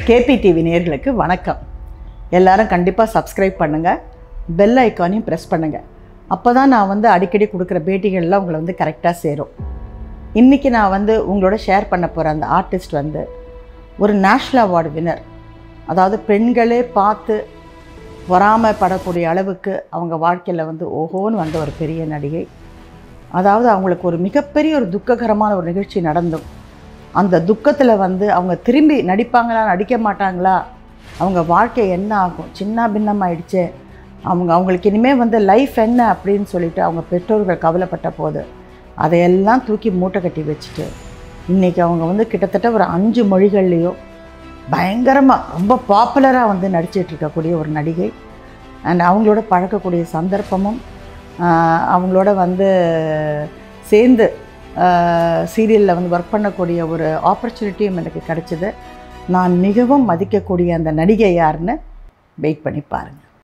KP TV நேயர்களுக்கு வணக்கம் எல்லாரும் கண்டிப்பாக சப்ஸ்கிரைப் பண்ணுங்கள் பெல் ஐக்கானையும் ப்ரெஸ் பண்ணுங்கள் அப்போ தான் நான் வந்து அடிக்கடி கொடுக்குற பேட்டிகள்லாம் உங்களை வந்து கரெக்டாக சேரும் இன்றைக்கி நான் வந்து உங்களோட ஷேர் பண்ண போகிற அந்த ஆர்டிஸ்ட் வந்து ஒரு நேஷ்னல் அவார்டு வின்னர் அதாவது பெண்களே பார்த்து பொறாமைப்படக்கூடிய அளவுக்கு அவங்க வாழ்க்கையில் வந்து ஓஹோன்னு வந்த ஒரு பெரிய நடிகை அதாவது அவங்களுக்கு ஒரு மிகப்பெரிய ஒரு துக்ககரமான ஒரு நிகழ்ச்சி நடந்தும் அந்த துக்கத்தில் வந்து அவங்க திரும்பி நடிப்பாங்களா நடிக்க மாட்டாங்களா அவங்க வாழ்க்கை என்ன ஆகும் சின்ன பின்னமாயிடுச்சே அவங்க அவங்களுக்கு இனிமேல் வந்து லைஃப் என்ன அப்படின்னு சொல்லிட்டு அவங்க பெற்றோர்கள் கவலைப்பட்ட போது அதையெல்லாம் தூக்கி மூட்டை கட்டி வச்சுட்டு இன்றைக்கி அவங்க வந்து கிட்டத்தட்ட ஒரு அஞ்சு மொழிகள்லேயோ பயங்கரமாக ரொம்ப பாப்புலராக வந்து நடிச்சிட்டு இருக்கக்கூடிய ஒரு நடிகை அண்ட் அவங்களோட பழக்கக்கூடிய சந்தர்ப்பமும் ஆஹ், அவங்களோட வந்து சேர்ந்து சீரியலில் வந்து ஒர்க் பண்ணக்கூடிய ஒரு ஆப்பர்ச்சுனிட்டியும் எனக்கு கிடைச்சிது நான் மிகவும் மதிக்கக்கூடிய அந்த நடிகை யாருன்னு வெயிட் பண்ணி பாருங்கள்